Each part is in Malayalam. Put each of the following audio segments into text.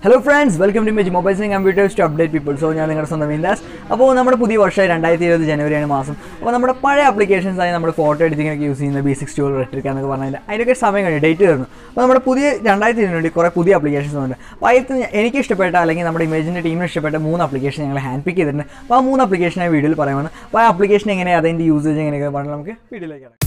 ഹലോ ഫ്രണ്ട്സ് വെൽക്കം ടു മെജ് mobiles and computers to update people so ഞാൻ നിങ്ങളുടെ സ്വന്തം ഇന്ദാസ് അപ്പോൾ നമ്മുടെ പുതിയ വർഷം രണ്ടായിരത്തി ഇരുപത് ജനുവരിയാണ് മാസം അപ്പോൾ നമ്മുടെ പഴയ അപ്ലിക്കേഷൻസ് ആയി നമ്മുടെ ഫോട്ടോ എഡിറ്റിങ്ങിനൊക്കെ യൂസ് ചെയ്യുന്ന ബി സിക്സ് ടു റെട്രിക്ക എന്നൊക്കെ പറഞ്ഞാൽ അതിനൊക്കെ സമയം കഴിഞ്ഞു ഡേറ്റ് വരുന്നു അപ്പോൾ നമ്മുടെ പുതിയ രണ്ടായിരത്തി ഇരുപത് കുറേ പുതിയ അപ്ലിക്കേഷൻസ് ഉണ്ട് അപ്പോൾ അതിൽ എനിക്ക് ഇഷ്ടപ്പെട്ട അല്ലെങ്കിൽ നമ്മുടെ ഇമേജിൻ്റെ ടീമിന് ഇഷ്ടപ്പെട്ട മൂന്ന് അപ്ലിക്കേഷൻ ഞങ്ങൾ ഹാൻഡ് പിക്ക് ചെയ്തിട്ടുണ്ട് അപ്പോൾ ആ മൂന്ന് അപ്ലിക്കേഷൻ ഞാൻ വീഡിയോയിൽ പറയുന്നത് അപ്പോൾ ആ അപ്ലിക്കേഷൻ എങ്ങനെയാണ് അതിൻ്റെ യൂസേജ് എങ്ങനെയൊക്കെ പറഞ്ഞാൽ നമുക്ക് വീഡിയോയിലേക്ക് കിടക്കാം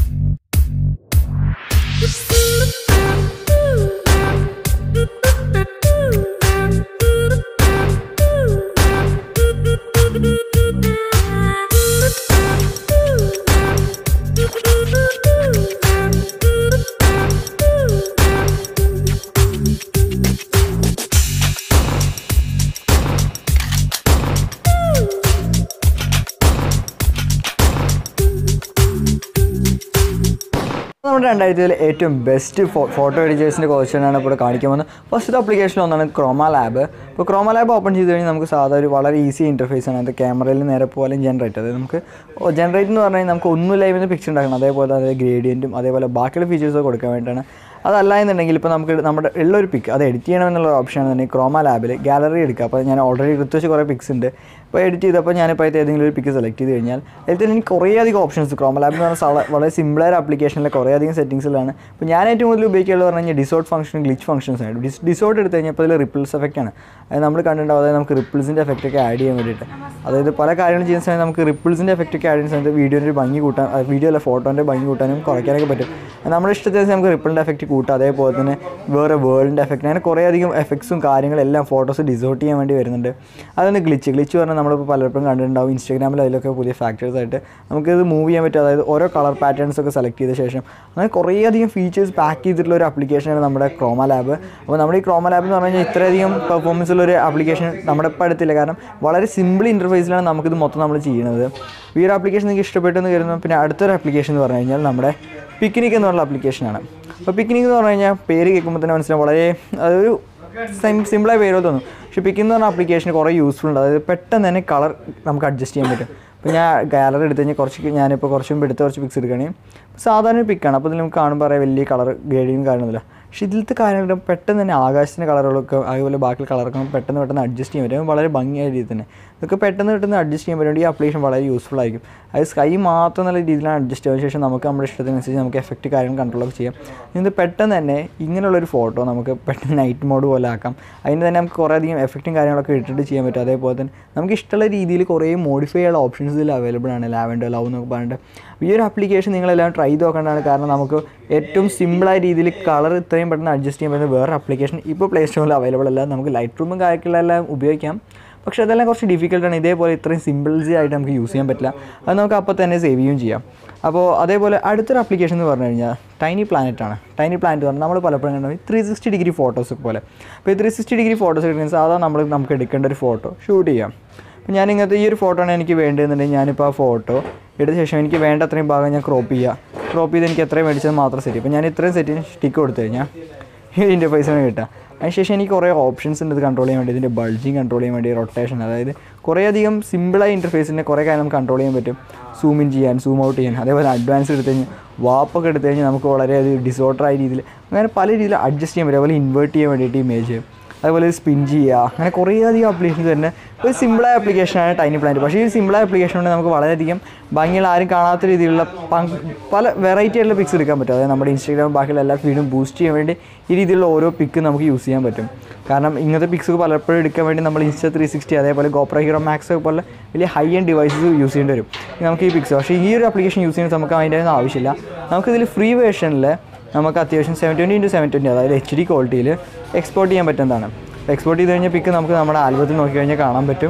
നമ്മുടെ രണ്ടായിരത്തിലെ ഏറ്റവും ബെസ്റ്റ് ഫോട്ടോ എഡിറ്റേഴ്സിൻ്റെ കോഴ്സാണ് ഇപ്പോൾ കാണിക്കാൻ പോകുന്നത് ഫസ്റ്റ് ആപ്ലിക്കേഷൻ ഒന്നാണ് ക്രോമ ലാബ് ഇപ്പോൾ ക്രോമ ലാബ് ഓപ്പൺ ചെയ്ത് കഴിഞ്ഞാൽ നമുക്ക് സാധാ ഒരു വളരെ ഈസി ഇൻ്റർഫേസ് ആണ് അത് ക്യാമറയിൽ നേരെ പോലെ ജനറേറ്റ് അതായത് നമുക്ക് ജനറേറ്റ് എന്ന് പറഞ്ഞാൽ നമുക്ക് ഒന്നും ലൈവിൽ പിക്ചർ ഉണ്ടാക്കണം അതേപോലെ അതേ ഗ്രേഡിയൻറ്റും അതേപോലെ ബാക്കിയുള്ള ഫീച്ചേഴ്സ് കൊടുക്കാൻ വേണ്ടിയിട്ടാണ് അതല്ല എന്നുണ്ടെങ്കിൽ ഇപ്പോൾ നമുക്ക് നമ്മുടെ ഉള്ള ഒരു പിക്ക് അത് എഡിറ്റ് ചെയ്യണമെന്നുള്ള ഓപ്ഷൻ ആണെന്നുണ്ടെങ്കിൽ ക്രോമ ലാബിൽ ഗാലറി എടുക്കുക അപ്പോൾ ഞാൻ ഓൾറെഡി എടുത്ത് വെച്ച് കുറേ പിക്സ് ഉണ്ട് അപ്പോൾ എഡിറ്റ് ചെയ്തപ്പോൾ ഞാനിപ്പോൾ അതിൽ ഏതെങ്കിലും ഒരു പിക്ക് സെലക്ട് ചെയ്ത് കഴിഞ്ഞാൽ അതിൽ തന്നെ എനിക്ക് കുറേ അധികം ഓപ്ഷൻസ് ക്രോമ ലാബ് എന്ന് പറഞ്ഞാൽ വളരെ സിമ്പിളായ ആപ്ലിക്കേഷനിലെ കുറേ അധികം സെറ്റിംഗ്സിലാണ് ഇപ്പോൾ ഞാൻ ഏറ്റവും കൂടുതൽ ഉപയോഗിക്കുന്നത് പറഞ്ഞു കഴിഞ്ഞാൽ ഡിസോർട്ട് ഫംഗ്ഷൻ ഗ്ലിച്ച് ഫംഗ്ഷൻസ് ആണ് ഡിസ് ഡിസോർട്ട് എടുത്ത് കഴിഞ്ഞാൽ ഇപ്പോൾ അതിൽ റിപ്പിൾസ് എഫക്റ്റ് ആണ് അത് നമ്മൾ കണ്ടിട്ടുണ്ടാവും അതായത് നമുക്ക് റിപ്പിൾസിൻ്റെ എഫക്റ്റ് ഒക്കെ ആഡ് ചെയ്യാൻ വേണ്ടിയിട്ട് അതായത് പല കാര്യങ്ങളും ചെയ്യുന്ന സമയത്ത് നമുക്ക് റിപ്പിൾസിൻ്റെ എഫക്റ്റ് ഒക്കെ ആഡ് ചെയ്യുന്ന സമയത്ത് വീഡിയോൻ്റെ ഒരു ഭംഗി കൂട്ടാൻ വീഡിയോ അല്ല ഫോട്ടോൻ്റെ ഭംഗി കൂട്ടാനും കുറയ്ക്കാനൊക്കെ പറ്റും നമ്മുടെ ഇഷ്ടത്തിന് നമുക്ക് റിപ്പിളിൻ്റെ എഫക്റ്റ് കൂട്ടാം അതേപോലെ തന്നെ വേറെ വേൾഡിൻ്റെ എഫക്റ്റ് അങ്ങനെ കുറേ അധികം എഫക്ട്സും കാര്യങ്ങളെല്ലാം ഫോട്ടോസ് ഡിസോർട്ട് ചെയ്യാൻ വേണ്ടി വരുന്നുണ്ട് അതൊന്ന് ഗ്ലിച്ച് ഗ്ലിച്ച് പറഞ്ഞാൽ നമ്മളിപ്പോൾ പലപ്പോഴും കണ്ടിട്ടുണ്ടാവും ഇൻസ്റ്റാഗ്രാമിൽ അതിലൊക്കെ പുതിയ ഫാക്ടേഴ്സ് ആയിട്ട് നമുക്കിത് മൂവ് ചെയ്യാൻ പറ്റും അതായത് ഓരോ കളർ പാറ്റേൺസ് ഒക്കെ സെലക്ട് ചെയ്ത ശേഷം അങ്ങനെ കുറേ അധികം ഫീച്ചേഴ്സ് പാക്ക് ചെയ്തിട്ടുള്ള ഒരു ആപ്ലിക്കേഷനാണ് നമ്മുടെ ക്രോമ ലാബ് അപ്പോൾ നമ്മുടെ ഈ ക്രോമ ലാബ് എന്ന് പറഞ്ഞു കഴിഞ്ഞാൽ ഇത്രയധികം പെർഫോമൻസ് ഉള്ള ഒരു ആപ്ലിക്കേഷൻ നമ്മുടെ ഇപ്പോൾ അടുത്തില്ല കാരണം വളരെ സിമ്പിൾ ഇൻ്റർഫേസിലാണ് നമുക്കിത് മൊത്തം നമ്മൾ ചെയ്യുന്നത് ഈ ഒരു ആപ്ലിക്കേഷൻ നിങ്ങൾക്ക് ഇഷ്ടപ്പെട്ടു എന്ന് കരുതുന്നു പിന്നെ അടുത്തൊരു ആപ്ലിക്കേഷൻ എന്ന് പറഞ്ഞു കഴിഞ്ഞാൽ നമ്മുടെ പിക്നിക് എന്നുള്ള ആപ്ലിക്കേഷനാണ് അപ്പോൾ പിക്നിക് എന്ന് പറഞ്ഞു കഴിഞ്ഞാൽ പേര് കേൾക്കുമ്പോൾ തന്നെ മനസ്സിലാവും വളരെ അതൊരു സിം സിമ്പിളായ പേരോ തോന്നും പക്ഷേ പിക്ക് എന്ന് പറഞ്ഞ ആപ്ലിക്കേഷൻ കുറേ യൂസ്ഫുൾ ഉണ്ട് അതായത് പെട്ടെന്ന് തന്നെ കളർ നമുക്ക് അഡ്ജസ്റ്റ് ചെയ്യാൻ പറ്റും അപ്പോൾ ഞാൻ ഗാലറി എടുത്ത് കഴിഞ്ഞാൽ കുറച്ച് ഞാനിപ്പോൾ കുറച്ച് മുമ്പ് എടുത്ത കുറച്ച് പിക്സ് എടുക്കുകയാണെങ്കിൽ സാധാരണ പിക്കാണ് അപ്പോൾ ഇതിൽ നമുക്ക് കാണുമ്പോൾ പറയാം വലിയ കളർ ഗ്രേഡിങ് കാര്യമൊന്നുമില്ല പക്ഷേ ഇതിലത്തെ കാര്യങ്ങൾ പെട്ടെന്ന് തന്നെ ആകാശത്തിൻ്റെ കളറുകളൊക്കെ അതുപോലെ ബാക്കി കളറൊക്കെ പെട്ടെന്ന് പെട്ടെന്ന് അഡ്ജസ്റ്റ് ചെയ്യാൻ പറ്റും വളരെ ഭംഗിയായ രീതിയിൽ തന്നെ ഇതൊക്കെ പെട്ടെന്ന് പെട്ടെന്ന് അഡ്ജസ്റ്റ് ചെയ്യാൻ പറ്റും ഈ ആപ്ലിക്കേഷൻ വളരെ യൂസ്ഫുൾ ആയിരിക്കും അത് സ്കൈ മാത്രം നല്ല രീതിയിലാണ് അഡ്ജസ്റ്റ് ചെയ്തതിനു ശേഷം നമുക്ക് നമ്മുടെ ഇഷ്ടത്തിനനുസരിച്ച് നമുക്ക് എഫക്റ്റ് കാര്യങ്ങൾ കൺട്രോളൊക്കെ ചെയ്യാം ഇത് പെട്ടെന്ന് തന്നെ ഇങ്ങനെയുള്ളൊരു ഫോട്ടോ നമുക്ക് പെട്ടെന്ന് നൈറ്റ് മോഡ് പോലെ ആക്കാം അതിന് തന്നെ നമുക്ക് കുറേ അധികം എഫക്റ്റും കാര്യങ്ങളൊക്കെ ഇട്ടിട്ട് ചെയ്യാൻ പറ്റും അതേപോലെ തന്നെ നമുക്ക് ഇഷ്ടമുള്ള രീതിയിൽ കുറേ മോഡിഫൈ ചെയ്യാനുള്ള ഓപ്ഷൻസ് ഇതിൽ അവൈലബിൾ ആണ് ലാവൻഡർ ലവ് എന്നൊക്കെ പറഞ്ഞിട്ട് ഈ ഒരു ആപ്ലിക്കേഷൻ നിങ്ങളെല്ലാം ട്രൈ ചെയ്ത് നോക്കേണ്ടതാണ് കാരണം നമുക്ക് ഏറ്റവും സിമ്പിളായ രീതിയിൽ കളർ ഇത്രയും പെട്ടെന്ന് അഡ്ജസ്റ്റ് ചെയ്യാൻ പറ്റുന്ന വേറെ ആപ്ലിക്കേഷൻ ഇപ്പോൾ പ്ലേ സ്റ്റോറിൽ അവൈലബിൾ അല്ല നമുക്ക് ലൈറ്റ് റൂമും കാര്യങ്ങളെല്ലാം ഉപയോഗിക്കാം പക്ഷേ അതെല്ലാം കുറച്ച് ഡിഫിക്കൽട്ടാണ് ഇതേപോലെ ഇത്രയും സിമ്പിൾസി ആയിട്ട് നമുക്ക് യൂസ് ചെയ്യാൻ പറ്റില്ല അത് നമുക്ക് അപ്പോൾ തന്നെ സേവ് ചെയ്യുകയും ചെയ്യാം അപ്പോൾ അതേപോലെ അടുത്തൊരു ആപ്ലിക്കേഷൻ എന്ന് പറഞ്ഞു കഴിഞ്ഞാൽ ടൈനി പ്ലാനറ്റ് ആണ് ടൈനി പ്ലാനറ്റ് പറഞ്ഞാൽ നമ്മൾ പലപ്പോഴും കണ്ടു ത്രീ സിക്സ്റ്റി ഡിഗ്രി ഫോട്ടോസ് പോലെ അപ്പോൾ ഈ ത്രീ സിക്സ്റ്റി ഡിഗ്രി ഫോട്ടോസ് എടുക്കുന്ന സാധാരണ നമ്മൾ നമുക്ക് എടുക്കേണ്ട ഒരു ഫോട്ടോ ഷൂട്ട് ചെയ്യാം അപ്പോൾ ഞാൻ ഇങ്ങനത്തെ ഈ ഒരു ഫോട്ടോ ആണ് എനിക്ക് വേണ്ടതെന്നുണ്ടെങ്കിൽ ഞാനിപ്പോൾ ആ ഫോട്ടോ എടുത്ത ശേഷം എനിക്ക് വേണ്ട അത്രയും ഭാഗം ഞാൻ ക്രോപ്പ് ചെയ്യുക ക്രോപ്പ് ചെയ്ത് എനിക്ക് എത്രയും മേടിച്ചത് മാത്രം ശരി അപ്പോൾ ഞാൻ ഇത്രയും സെറ്റിന് സ്റ്റിക്ക് കൊടുത്തു കഴിഞ്ഞാൽ ഇതിൻ്റെ പൈസ കിട്ടുക അതിനുശേഷം എനിക്ക് കുറേ ഓപ്ഷൻസ് ഉണ്ട് ഇത് കൺട്രോൾ ചെയ്യാൻ വേണ്ടി ഇതിൻ്റെ ബൾജിങ് കൺട്രോൾ ചെയ്യാൻ വേണ്ടി റൊട്ടേഷൻ അതായത് കുറേ അധികം സിമ്പിളായ ഇൻ്റർഫേസിൻ്റെ കുറേ കാര്യം നമുക്ക് കൺട്രോൾ ചെയ്യാൻ പറ്റും സൂം ഇൻ ചെയ്യാൻ സൂം ഔട്ട് ചെയ്യാൻ അതേപോലെ അഡ്വാൻസ് എടുത്തു കഴിഞ്ഞാൽ വാപ്പൊക്കെ എടുത്തു കഴിഞ്ഞാൽ നമുക്ക് വളരെയധികം ഡിസോർഡറായ രീതിയിൽ അങ്ങനെ പല രീതിയിൽ അഡ്ജസ്റ്റ് ചെയ്യാൻ പറ്റും അതുപോലെ ഇൻവേർട്ട് ചെയ്യാൻ വേണ്ടിയിട്ട് ഇമേജ് അതുപോലെ സ്പിൻ ചെയ്യുക അങ്ങനെ കുറേ അധികം ആപ്ലിക്കേഷൻസ് തന്നെ ഒരു സിമ്പിളായ ആപ്ലിക്കേഷനാണ് ടൈനി പ്ലാന്റ് പക്ഷേ ഈ സിമ്പിളായ ആപ്ലിക്കേഷൻ കൊണ്ട് നമുക്ക് വളരെയധികം ഭംഗിയുള്ള ആരും കാണാത്ത രീതിയിലുള്ള പങ്ക് പല വെറൈറ്റി ആയിട്ടുള്ള പിക്സ് എടുക്കാൻ പറ്റും അതായത് നമ്മുടെ ഇൻസ്റ്റാഗ്രാം ബാക്കിയുള്ള എല്ലാ ഫീഡും ബൂസ്റ്റ് ചെയ്യാൻ വേണ്ടി ഈ രീതിയിലുള്ള ഓരോ പിക്ക് നമുക്ക് യൂസ് ചെയ്യാൻ പറ്റും കാരണം ഇങ്ങനത്തെ പിക്സ് പലപ്പോഴും എടുക്കാൻ വേണ്ടി നമ്മൾ ഇൻസ്റ്റ ത്രീ സിക്സ്റ്റി അതേപോലെ ഗോപ്ര ഹീറോ മാക്സ് പോലെ വലിയ ഹൈ എൻഡ് ഡിവൈസസ് യൂസ് ചെയ്യേണ്ടി വരും നമുക്ക് ഈ പിക്സ് പക്ഷേ ഈ ഒരു ആപ്ലിക്കേഷൻ യൂസ് ചെയ്യുന്നത് നമുക്ക് അതിൻ്റെ ഒന്നും ആവശ്യമില്ല നമുക്കിതിൽ ഫ്രീ വേർഷനിൽ നമുക്ക് അത്യാവശ്യം seven twenty into seven twenty അതായത് എച്ച് ഡി ക്വാളിറ്റിയിൽ എക്സ്പോർട്ട് ചെയ്യാൻ പറ്റുന്നതാണ് എക്സ്പോർട്ട് ചെയ്ത് കഴിഞ്ഞാൽ പിക്ക് നമുക്ക് നമ്മുടെ ആൽബത്തിൽ നോക്കി കഴിഞ്ഞാൽ കാണാൻ പറ്റും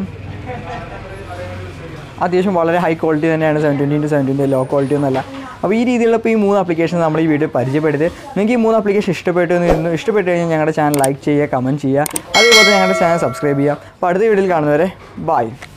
അത്യാവശ്യം വളരെ ഹൈ ക്വാളിറ്റി തന്നെയാണ് seven twenty into seven twenty low quality ഒന്നുമല്ല അപ്പോൾ ഈ രീതിയിലുള്ള ഇപ്പോൾ ഈ മൂന്ന് ആപ്ലിക്കേഷൻ നമ്മൾ ഈ വീഡിയോ പരിചയപ്പെടുത്തി നിങ്ങൾക്ക് ഈ മൂന്ന് ആപ്ലിക്കേഷൻ ഇഷ്ടപ്പെട്ടു എന്ന് കരുതുന്നു ഇഷ്ടപ്പെട്ട് കഴിഞ്ഞാൽ ഞങ്ങളുടെ ചാനൽ ലൈക്ക് ചെയ്യുക കമൻറ്റ് ചെയ്യുക അതേപോലെ ഞങ്ങളുടെ ചാനൽ സബ്സ്ക്രൈബ് ചെയ്യുക അപ്പോൾ അടുത്ത വീഡിയോയിൽ കാണുന്നവരെ ബൈ